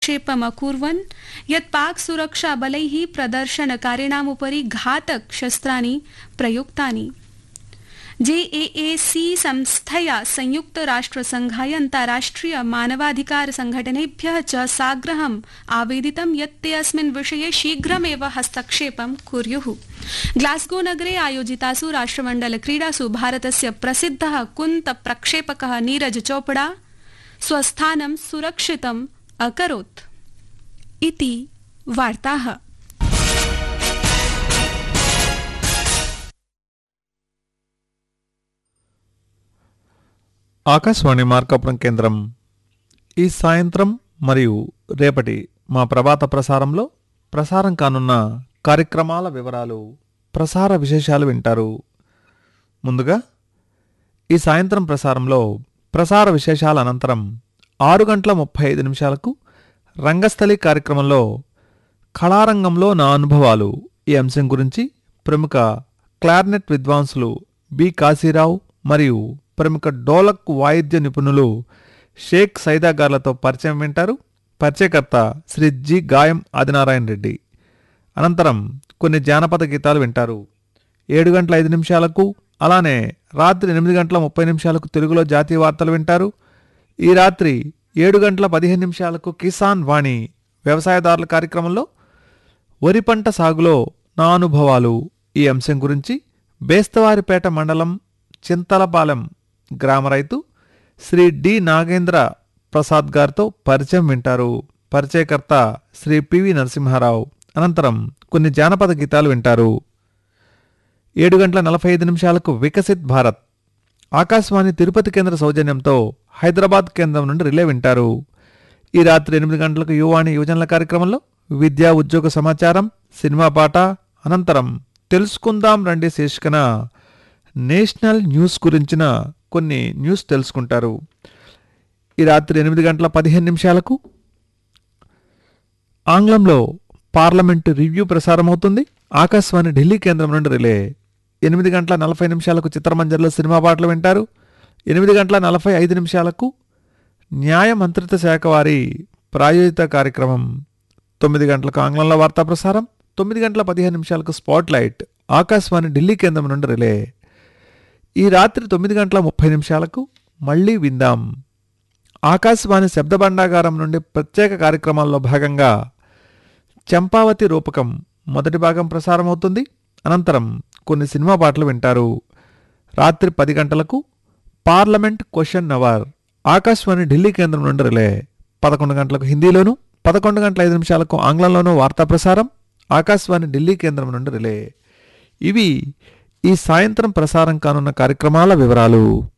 आक्षेपम् अकुर्वन् यत् पाक सुरक्षाबलैः प्रदर्शनकारिणामुपरि घातक शस्त्राणि प्रयुक्तानि जेएएसी संस्थया संयुक्तराष्ट्रसंघाय अन्ताराष्ट्रिय मानवाधिकार संघटनेभ्यः च साग्रहम् आवेदितं यत् ते अस्मिन् विषये शीघ्रमेव हस्तक्षेपं कुर्युः ग्लास्गो नगरे आयोजितासु राष्ट्रमण्डल क्रीडासु भारतस्य प्रसिद्धः कुन्त प्रक्षेपकः नीरज चोपड़ा स्वस्थानं सुरक्षितम् अकरोत् इति वार्ताः ఆకాశవాణి మార్కాపురం కేంద్రం ఈ సాయంత్రం మరియు రేపటి మా ప్రభాత ప్రసారంలో ప్రసారం కానున్న కార్యక్రమాల వివరాలు ప్రసార విశేషాలు వింటారు ముందుగా ఈ సాయంత్రం ప్రసారంలో ప్రసార విశేషాల అనంతరం ఆరు గంటల ముప్పై ఐదు నిమిషాలకు రంగస్థలి కార్యక్రమంలో కళారంగంలో నా అనుభవాలు ఈ అంశం గురించి ప్రముఖ క్లార్నెట్ విద్వాంసులు బి కాశీరావు మరియు ప్రముఖ డోలక్ వాయిద్య నిపుణులు షేక్ సైదా గార్లతో పరిచయం వింటారు పరిచయకర్త శ్రీ జి గాయం ఆదినారాయణ రెడ్డి అనంతరం కొన్ని జానపద గీతాలు వింటారు ఏడు గంటల ఐదు నిమిషాలకు అలానే రాత్రి ఎనిమిది గంటల ముప్పై నిమిషాలకు తెలుగులో జాతీయ వార్తలు వింటారు ఈ రాత్రి ఏడు గంటల పదిహేను నిమిషాలకు కిసాన్ వాణి వ్యవసాయదారుల కార్యక్రమంలో వరి పంట సాగులో నా అనుభవాలు ఈ అంశం గురించి బేస్తవారిపేట మండలం చింతలపాలెం గ్రామ రైతు శ్రీ డి నాగేంద్ర ప్రసాద్ గారితో పరిచయం వింటారు పరిచయకర్త శ్రీ పివి నరసింహారావు అనంతరం కొన్ని జానపద గీతాలు వింటారు ఏడు గంటల నలభై ఐదు నిమిషాలకు వికసిత్ భారత్ ఆకాశవాణి తిరుపతి కేంద్ర సౌజన్యంతో హైదరాబాద్ కేంద్రం నుండి రిలే వింటారు ఈ రాత్రి ఎనిమిది గంటలకు యువాణి యువజనుల కార్యక్రమంలో విద్యా ఉద్యోగ సమాచారం సినిమా పాట అనంతరం తెలుసుకుందాం రండి శీర్షికన నేషనల్ న్యూస్ గురించిన కొన్ని న్యూస్ తెలుసుకుంటారు ఈ రాత్రి ఎనిమిది గంటల పదిహేను నిమిషాలకు ఆంగ్లంలో పార్లమెంటు రివ్యూ ప్రసారమవుతుంది ఆకాశవాణి ఢిల్లీ కేంద్రం నుండి రిలే ఎనిమిది గంటల నలభై నిమిషాలకు చిత్రమంజర్లో సినిమా పాటలు వింటారు ఎనిమిది గంటల నలభై ఐదు నిమిషాలకు న్యాయ మంత్రిత్వ శాఖ వారి ప్రాయోజిత కార్యక్రమం తొమ్మిది గంటలకు ఆంగ్లంలో వార్తా ప్రసారం తొమ్మిది గంటల పదిహేను నిమిషాలకు స్పాట్ లైట్ ఆకాశవాణి ఢిల్లీ కేంద్రం నుండి రిలే ఈ రాత్రి తొమ్మిది గంటల ముప్పై నిమిషాలకు మళ్ళీ విందాం ఆకాశవాణి శబ్ద భండాగారం నుండి ప్రత్యేక కార్యక్రమాల్లో భాగంగా చంపావతి రూపకం మొదటి భాగం ప్రసారమవుతుంది అనంతరం కొన్ని సినిమా పాటలు వింటారు రాత్రి పది గంటలకు parliament question hour Akashvani Delhi కేంద్రం నుండి రిలే పదకొండు గంటలకు హిందీలోను పదకొండు గంటల ఐదు నిమిషాలకు ఆంగ్లంలోనూ వార్తా ప్రసారం ఆకాశవాణి ఢిల్లీ కేంద్రం నుండి రిలే ఇవి ఈ సాయంత్రం ప్రసారం కానున్న కార్యక్రమాల వివరాలు